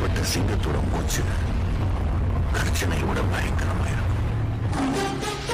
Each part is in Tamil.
அகப்பட்ட சிங்கத்தோட மூச்சு கர்ச்சனை விட பயங்கரமாயிருக்கும்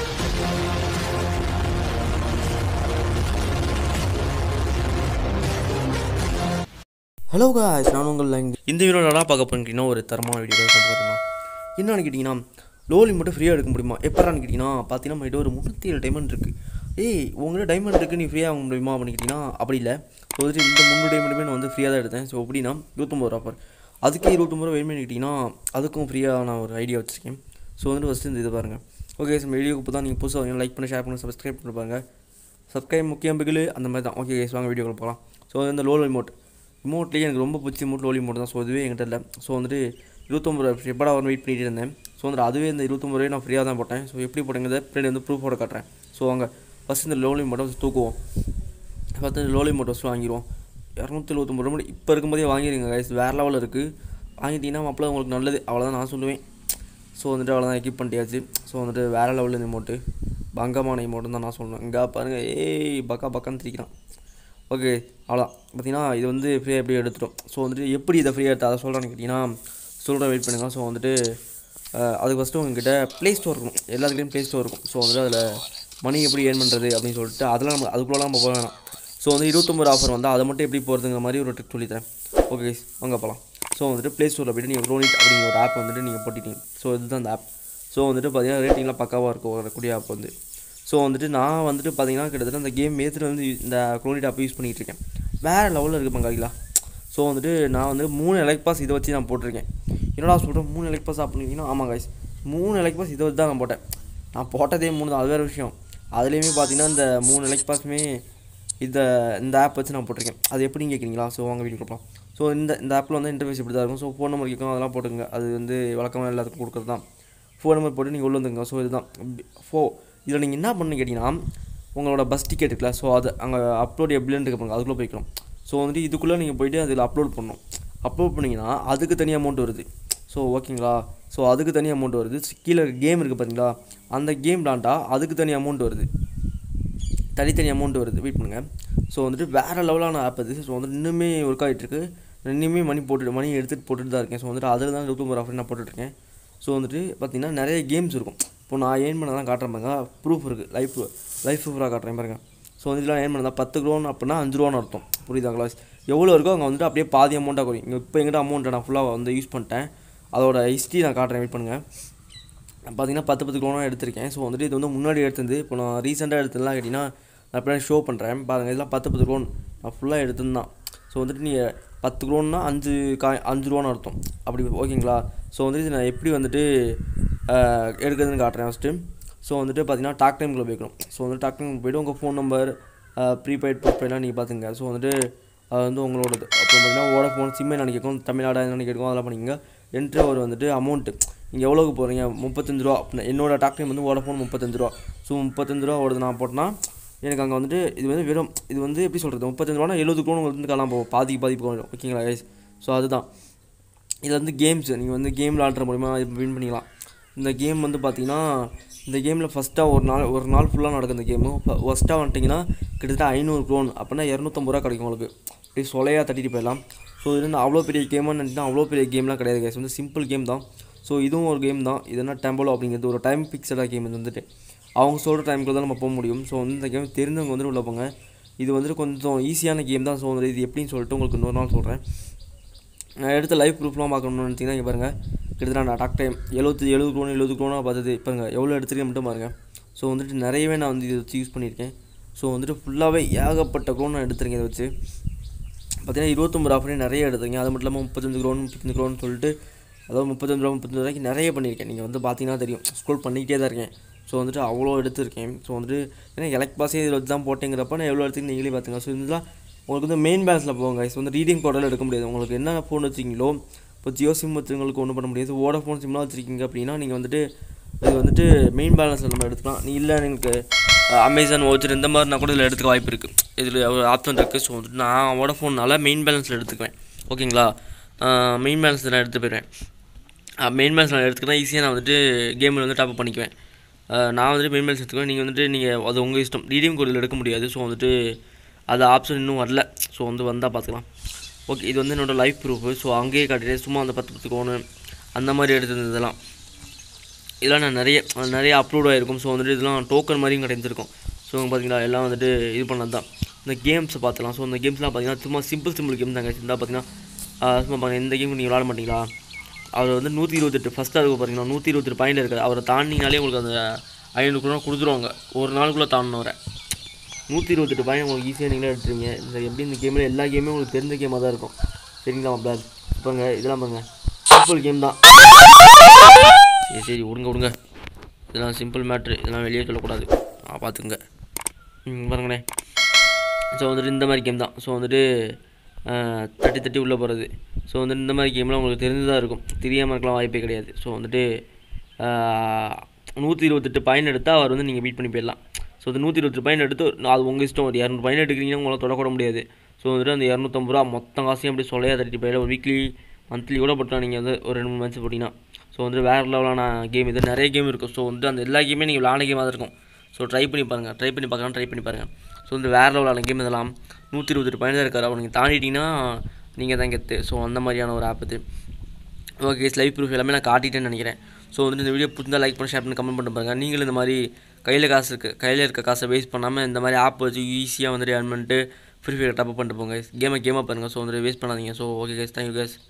ஹலோ காய்ஸ் நான் உங்கள் லைன் இந்த வீடியோ நல்லா பார்க்க போனீங்கன்னா ஒரு தரமான வீடியோ தான் பார்க்கணுமா என்னன்னு கேட்டிங்கன்னா லோலி மட்டும் ஃப்ரீயாக எடுக்க முடியுமா எப்படான்னு கேட்டிங்கன்னா பார்த்தீங்கன்னா நம்மகிட்ட ஒரு முந்நூற்றி ஏழு டைமண்ட் இருக்குது ஏய் உங்கள்கிட்ட டைமண்ட் இருக்குது நீ ஃப்ரீயாக ஆக முடியுமா அப்படின்னு கேட்டிங்கன்னா அப்படி இல்லை ஸோ வந்துட்டு இந்த முந்நூறு டைமண்டுமே நான் வந்து ஃப்ரீயாக தான் எடுத்தேன் ஸோ எப்படின்னா இருபத்தொம்பது ரூபா ஆஃபர் அதுக்கே இருபத்தொம்பது ரூபா வெயிட் பண்ணிக்கிட்டிங்கன்னா அதுக்கும் ஃப்ரீயாக நான் ஒரு ஐடியா வச்சுருக்கேன் ஸோ வந்துட்டு ஃபஸ்ட்டு இந்த இது பாருங்கள் ஓகே ஸோ வீடியோக்கு இப்போ தான் நீங்கள் புதுசாக லைக் பண்ணி ஷேர் பண்ணி சப்ஸ்கிரைப் பண்ணி பாருங்கள் சப்ஸ்கிரைப் முக்கியம் பிகில் அந்த மாதிரி தான் ஓகே கேஸ் வாங்க வீடியோக்குள்ள போகலாம் ஸோ இந்த லோ ரிமோட் ரிமோட்லேயே எனக்கு ரொம்ப பிடிச்ச ரிமோட் லோ ரிமோட் தான் ஸோ இதுவே என்கிட்ட இல்லை ஸோ வந்துட்டு இருபத்தொம்பது ரூபா எப்படா வரும் வெயிட் பண்ணிட்டு இருந்தேன் ஸோ வந்துட்டு அதுவே இந்த இருபத்தொம்பது ரூபாய் நான் ஃப்ரீயாக தான் போட்டேன் ஸோ எப்படி போட்டேங்கிறத பின்னாடி வந்து ப்ரூஃபோட காட்டுறேன் ஸோ வாங்க ஃபஸ்ட் இந்த லோ ரிமோட்டை வச்சு தூக்குவோம் பார்த்து லோ ரிமோட் ஃபஸ்ட்டு வாங்கிடுவோம் இரநூத்தி எழுபத்தொம்பது ரூபாய் இப்போ இருக்கும்போதே வாங்கிடுங்க கைஸ் வேறு லெவலில் இருக்குது வாங்கிட்டீங்கன்னா அப்போ உங்களுக்கு நல்லது அவ்வளோதான் நான் சொல்லுவேன் ஸோ வந்துட்டு அவ்வளோதான் எக்யூப் பண்ணியாச்சு ஸோ வந்துட்டு வேறு லெவலில் இமோட்டு பங்கமான இமோட்டுன்னு தான் நான் சொல்லுவேன் இங்கே பாருங்கள் ஏய் பக்கா பக்கான்னு திரிக்கிறான் ஓகே அவ்வளோதான் பார்த்தீங்கன்னா இது வந்து ஃப்ரீயாக எப்படி எடுத்துட்டோம் ஸோ வந்துட்டு எப்படி இதை ஃப்ரீயாக எடுத்து அதை சொல்கிறேன்னு கேட்டிங்கன்னா சொல்கிறேன் வெயிட் பண்ணுங்க ஸோ வந்துட்டு அஹ், அதுக்கு ஃபஸ்ட்டு உங்ககிட்ட ப்ளே ஸ்டோர் இருக்கும் எல்லாத்துலேயும் ப்ளே ஸ்டோர் இருக்கும் ஸோ வந்துட்டு அதில் மணி எப்படி ஏர்ன் பண்ணுறது அப்படின்னு சொல்லிட்டு அதெல்லாம் நம்ம அதுக்குள்ளலாம் நம்ம போக வேணாம் ஸோ வந்து இருபத்தொம்பது ஆஃபர் வந்து அதை மட்டும் எப்படி போகிறதுங்கிற மாதிரி ஒரு ட்ரிக் சொல்லித்தரேன் ஓகே வாங்க போகலாம் ஸோ வந்துட்டு ப்ளே ஸ்டோரில் போய்ட்டு நீங்கள் ரோனிட் அப்படிங்கிற ஒரு ஆப் வந்துட்டு நீங்கள் போட்டிட்டீங்க ஸோ இதுதான் அந்த ஆப் ஸோ வந்துட்டு பார்த்தீங்கன்னா ரேட்டிங்லாம் பக்காவாக இருக்கும் வரக்கூடிய ஆப் வந்து ஸோ வந்துட்டு நான் வந்துட்டு பார்த்தீங்கன்னா கிட்டத்தட்ட அந்த கேம் மேத்தில் வந்து இந்த க்ரோனிட் ஆப் யூஸ் பண்ணிகிட்டு இருக்கேன் வேறு லெவலில் இருக்குது பங்காளிகளா ஸோ வந்துட்டு நான் வந்து மூணு எலக்ட் பாஸ் இதை வச்சு நான் போட்டிருக்கேன் என்னடா சொல்கிறேன் மூணு எலக்ட் பாஸ் அப்படின்னா ஆமாம் guys மூணு எலக்ட் பாஸ் இதை வச்சு தான் நான் போட்டேன் நான் போட்டதே மூணு தான் அது வேறு விஷயம் அதுலேயுமே பார்த்தீங்கன்னா இந்த மூணு எலக்ட் பாஸுமே இந்த இந்த ஆப் வச்சு நான் போட்டிருக்கேன் அது எப்படின்னு கேட்குறீங்களா ஸோ வாங்க வீடியோ கொடுப்போம் ஸோ இந்த இந்த ஆப்பில் வந்து இன்டர்ஃபேஸ் இப்படி தான் இருக்கும் ஸோ ஃபோன் நம்பர் கேட்கும் அதெல்லாம் போட்டுங்க அது வந்து வழக்கமாக எல்லாத்துக்கும் கொடுக்குறது தான் ஃபோன் நம்பர் போட்டு நீங்கள் உள்ள வந்துங்க ஸோ இதுதான் ஃபோ இதில் நீங்கள் என்ன பண்ணு கேட்டிங்கன்னா உங்களோட பஸ் டிக்கெட் இருக்குல்ல ஸோ அது அங்கே அப்லோட் எப்படின்னு இருக்க பாருங்க அதுக்குள்ளே போய்க்கணும் ஸோ வந்துட்டு இதுக்குள்ளே நீங்கள் போயிட்டு அதில் அப்லோட் பண்ணணும் அப்லோட் பண்ணிங்கன்னா அதுக்கு தனி அமௌண்ட் வருது ஸோ ஓகேங்களா ஸோ அதுக்கு தனி அமௌண்ட் வருது கீழே கேம் இருக்குது பார்த்தீங்களா அந்த கேம் விளாண்டா அதுக்கு தனி அமௌண்ட் வருது தனித்தனி அமௌண்ட் வருது வெயிட் பண்ணுங்கள் ஸோ வந்துட்டு வேறு லெவலான ஆப் அது ஸோ வந்துட்டு இன்னுமே ஒர்க் ஆகிட்டுருக்கு இன்னுமே மணி போட்டு மணி எடுத்துகிட்டு போட்டுட்டு தான் இருக்கேன் ஸோ வந்துட்டு அதில் தான் இருபத்தொம்பது ஆஃபர் நான் போட்டுட்ருக்கேன் ஸோ வந்துட்டு பார்த்தீங்கன்னா நிறைய கேம்ஸ் இருக்கும் இப்போ நான் ஏர்ன் பண்ண தான் காட்டுறேன் பாருங்க ப்ரூஃப் இருக்குது லைஃப் லைஃப் ப்ரூஃபாக காட்டுறேன் பாருங்க ஸோ வந்து இதெல்லாம் ஏர்ன் பண்ணதா பத்து க்ரோன் அப்படின்னா அஞ்சு ரூபான்னு அர்த்தம் புரியுதாங்களா எவ்வளோ இருக்கோ அங்கே வந்துட்டு அப்படியே பாதி அமௌண்ட்டாக குறையும் இங்கே இப்போ எங்கிட்ட அமௌண்ட்டை நான் ஃபுல்லாக வந்து யூஸ் பண்ணிட்டேன் அதோட ஹிஸ்ட்ரி நான் காட்டுறேன் வெயிட் பண்ணுங்கள் நான் பார்த்தீங்கன்னா பத்து பத்து க்ரோனாக எடுத்திருக்கேன் ஸோ வந்துட்டு இது வந்து முன்னாடி எடுத்தது இப்போ நான் ரீசெண்டாக எடுத்ததுலாம் கேட்டிங்கன்னா நான் பின்னாடி ஷோ பண்ணுறேன் பாருங்கள் இதெல்லாம் பத்து பத்து க்ரோன் நான் ஃபுல்லாக எடுத்துருந்தான் ஸோ வந்துட்டு நீங்கள் பத்து க்ரோன்னா அஞ்சு காய் அஞ்சு ரூபான்னு அர்த்தம் அப்படி ஓகேங்களா ஸோ வந்துட்டு இது நான் எப்படி வந்துட்டு ஆஹ், எடுக்கிறதுன்னு காட்டுறேன் ஃபஸ்ட்டு ஸோ வந்துட்டு பார்த்தீங்கன்னா டாக் டைம்குள்ளே போய்க்கணும் ஸோ வந்துட்டு டாக் டைம் போய்ட்டு உங்கள் ஃபோன் நம்பர் ப்ரீபெய்ட் ப்ரீபெய்ட்லாம் நீங்கள் பார்த்துங்க ஸோ வந்துட்டு அது வந்து உங்களோடது அப்புறம் பார்த்தீங்கன்னா வோடஃபோன் சிம் என்ன கேட்கும் தமிழ்நாடு என்ன கேட்கும் அதெல்லாம் பண்ணிக்கங்க என்ட்ரி ஒரு வந்துட்டு அமௌண்ட்டு நீங்கள் எவ்வளோக்கு போகிறீங்க முப்பத்தஞ்சு ரூபா அப்படின்னா என்னோட டாக் டைம் வந்து வோடஃபோன் முப்பத்தஞ்சு ரூபா ஸோ முப்பத்தஞ்சு ரூபா ஓடுது நான் போட்டேன்னா எனக்கு அங்கே வந்துட்டு இது வந்து வெறும் இது வந்து எப்படி சொல்கிறது முப்பத்தஞ்சு ரூபானா எழுபது க்ரோன் உங்களுக்கு வந்து காணாம போகும் பாதிக்கு பாதிக்கு போகும் ஓகேங்களா கைஸ் ஸோ அதுதான் இது வந்து கேம்ஸ் நீங்கள் வந்து கேம் விளாட்ற மூலிமா வின் பண்ணிக்கலாம் இந்த கேம் வந்து பார்த்தீங்கன்னா இந்த கேமில் ஃபஸ்ட்டாக ஒரு நாள் ஒரு நாள் ஃபுல்லாக நடக்கும் இந்த கேமு ஃபஸ்ட்டாக வந்துட்டிங்கன்னா கிட்டத்தட்ட ஐநூறு க்ரோன் அப்படின்னா இரநூத்தம்பது ரூபா கிடைக்கும் உங்களுக்கு அப்படியே சொலையாக தட்டிட்டு போயிடலாம் ஸோ இது வந்து அவ்வளோ பெரிய கேமாக நினச்சினா அவ்வளோ பெரிய கேம்லாம் கிடையாது guys வந்து சிம்பிள் கேம் தான் ஸோ இதுவும் ஒரு கேம் தான் இது என்ன டெம்பலோ அப்படிங்கிறது ஒரு டைம் ஃபிக்ஸடாக கேம் இது வந்துட்டு அவங்க சொல்கிற டைமுக்குள்ள தான் நம்ம போக முடியும் ஸோ வந்து இந்த கேம் தெரிஞ்சவங்க வந்துட்டு உள்ள போங்க இது வந்துட்டு கொஞ்சம் ஈஸியான கேம் தான் ஸோ வந்து இது எப்படின்னு சொல்லிட்டு உங்களுக்கு இன்னொரு நாள் சொல்கிறேன் நான் எடுத்த லைவ் ப்ரூஃப்லாம் பார்க்கணும்னு நினச்சிங்கன்னா இங்கே பாருங்கள் கிட்டத்தட்ட நான் டாக் டைம் எழுபத்தி எழுபது க்ரோன் எழுபது க்ரோனாக பார்த்தது பாருங்க எவ்வளோ எடுத்துருக்கேன் மட்டும் பாருங்கள் ஸோ வந்துட்டு நிறையவே நான் வந்து இதை வச்சு யூஸ் பண்ணியிருக்கேன் ஸோ வந்துட்டு ஃபுல்லாகவே ஏகப்பட்ட க்ரோன் நான் எடுத்திருக்கேன் இதை வச்சு பார்த்தீங்கன்னா இருபத்தொம்பது ஆஃபரே நிறைய எடுத்திருக்கேன் அது மட்டும் இல்லாமல் முப்பத்தஞ்சு க்ரோன் முப்பத்தஞ்சு க்ரோன் சொல்லிட்டு அதாவது முப்பத்தஞ்சு ரூபா முப்பத்தஞ்சு ரூபாய்க்கு நிறைய பண்ணியிருக்கேன் நீங்கள் வந்து பார்த்தீங்கன்னா தெரியும் ஸ்க்ரோல் பண்ணிக்கிட்டே தான் இருக்கேன் ஸோ வந்துட்டு அவ்வளோ எடுத்திருக்கேன் ஸோ வந்துட்டு ஏன்னா எலக்ட் பாஸே இதில் வச்சு தான் போட்டேங்கிறப்ப நான் எவ்வளோ எடுத்துக்கு நீங்களே பார்த்துங்க ஸோ இதெல்லாம் உங்களுக்கு வந்து மெயின் பேலன்ஸில் போங்க ஸோ வந்து ரீடிங் கோடெல்லாம் எடுக்க முடியாது உங்களுக்கு என்ன ஃபோன் வச்சிங்களோ இப்போ ஜியோ சிம் வச்சுங்களுக்கு ஒன்றும் பண்ண முடியாது வோடஃபோன் சிம்லாம் வச்சுருக்கீங்க அப்படின்னா நீங்கள் வந்துட்டு இது வந்துட்டு மெயின் பேலன்ஸில் நம்ம எடுத்துக்கலாம் நீ இல்லை எனக்கு அமேசான் வாட்சர் இந்த மாதிரி நான் கூட இதில் எடுத்துக்க வாய்ப்பு இருக்குது இதில் ஒரு ஆப்ஷன் இருக்குது ஸோ வந்துட்டு நான் வோடஃபோன்னால மெயின் பேலன்ஸில் எடுத்துக்குவேன் ஓகேங்களா மெயின் பேலன்ஸில் நான் எடுத்து போயிடுவேன் மெயின் பேலன்ஸ் நான் எடுத்துக்கிட்டா ஈஸியாக நான் வந்துட்டு கேமில் வந்து டாப் பண்ணிக்குவேன் அஹ் நான் வந்துட்டு மெயின் பேலன்ஸ் எடுத்துக்குவேன் நீங்கள் வந்துட்டு நீங்கள் அது உங்கள் இஷ்டம் ரீடியம் கோடில் எடுக்க முடியாது ஸோ வந்துட்டு அது ஆப்ஷன் இன்னும் வரல ஸோ வந்து வந்தால் பார்த்துக்கலாம் ஓகே இது வந்து என்னோட லைஃப் ப்ரூஃபு ஸோ அங்கேயே காட்டிட்டு சும்மா அந்த பத்து பத்து கோணு அந்த மாதிரி எடுத்துருந்ததெல்லாம் இதெல்லாம் நான் நிறைய நிறைய அப்லோட் ஆகிருக்கும் ஸோ வந்துட்டு இதெல்லாம் டோக்கன் மாதிரியும் கிடைச்சிருக்கும் ஸோ பார்த்தீங்களா எல்லாம் வந்துட்டு இது பண்ணது தான் இந்த கேம்ஸை பார்த்துலாம் ஸோ இந்த கேம்ஸ்லாம் பார்த்தீங்கன்னா சும்மா சிம்பிள் சிம்பிள் கேம் தாங்க இந்த பார்த்தீங்கன்னா ஆஹ் சும்மா பாருங்க இந்த கேம் நீங்கள் விளாட மாட்டீங்களா அவர் வந்து நூற்றி இருபத்தெட்டு ஃபஸ்ட்டாக இருக்கும் பார்த்தீங்கன்னா நூற்றி இருபத்தெட்டு பாயிண்ட் இருக்காது அவரை தாண்டினாலே உங்களுக்கு அந்த ஐநூறு கூட கொடுத்துருவாங்க ஒரு நாளுக்குள்ளே தாண்டினவரை நூற்றி இருபத்தெட்டு பாயிண்ட் உங்களுக்கு ஈஸியாக நீங்களே எடுத்துருவீங்க இந்த எப்படி இந்த கேமில் எல்லா கேமும் உங்களுக்கு தெரிஞ்ச கேமாக தான் இருக்கும் சரிங்களா மாப்பிள்ள பாருங்க இதெல்லாம் பாருங்க சிம்பிள் கேம் தான் சரி சரி விடுங்க விடுங்க இதெல்லாம் சிம்பிள் மேட்ரு இதெல்லாம் வெளியே சொல்லக்கூடாது ஆ பார்த்துங்க ம் பாருங்களேன் ஸோ வந்துட்டு இந்த மாதிரி கேம் தான் ஸோ வந்துட்டு ஆஹ், தட்டி தட்டி உள்ளே போகிறது ஸோ வந்துட்டு இந்த மாதிரி கேம்லாம் உங்களுக்கு தெரிஞ்சுதான் இருக்கும் தெரியாமல் இருக்கலாம் வாய்ப்பே கிடையாது ஸோ வந்துட்டு நூற்றி இருபத்தெட்டு பாயிண்ட் எடுத்தால் அவர் வந்து நீங்கள் பீட் பண்ணி போயிடலாம் ஸோ அது நூற்றி இருபத்தெட்டு பாயிண்ட் எடுத்து அது உங்கள் இஷ்டம் ஒரு இரநூறு பாயிண்ட் எடுக்கிறீங்கன்னா உங்களால் தொடக்கூட முடியாது ஸோ வந்துட்டு அந்த இரநூத்தம்பது ரூபா மொத்தம் காசையும் அப்படி சொல்லையா தட்டி போயிடல ஒரு வீக்லி மந்த்லி கூட போட்டலாம் நீங்கள் வந்து ஒரு ரெண்டு மூணு மேட்ச் போட்டிங்கன்னா ஸோ வந்து வேறு லெவலான கேம் இது நிறைய கேம் இருக்கும் ஸோ வந்து அந்த எல்லா கேமே நீங்கள் விளாட கேமாக தான் இருக்கும் ஸோ ட்ரை பண்ணி பாருங்கள் ட்ரை பண்ணி பார்க்கலாம் ட்ரை பண்ணி பாருங்கள் ஸோ வந்து வேறு லெவலான கேம் இதெல்லாம் நூற்றி இருபத்தெட்டு பாயிண்ட் தான் இருக்காரு அவர் நீங்கள் தாண்டிட்டீங்கன்னா நீங்கள் தான் கெத்து ஸோ அந்த மாதிரியான ஒரு ஆப் இது ஓகே லைவ் ப்ரூஃப் எல்லாமே நான் காட்டிட்டேன்னு நினைக்கிறேன் ஸோ வந்து இந்த வீடியோ புதுசாக லைக் பண்ணி ஷேர் பண்ணி கமெண்ட் பண்ணி பாருங்கள் நீங்களும் இந்த மாதிரி கையில் காசு இருக்குது கையில் இருக்க காசை வேஸ்ட் பண்ணாமல் இந்த மாதிரி ஆப் வச்சு ஈஸியாக வந்துட்டு ஏர்ன் பண்ணிட்டு ஃப்ரீ ஃபயர் டப் பண்ணிட்டு போங்க கேமை கேமாக பாருங்கள் ஸோ வந்துட்டு வேஸ்ட் பண்ணாதீங்க so okay guys thank you case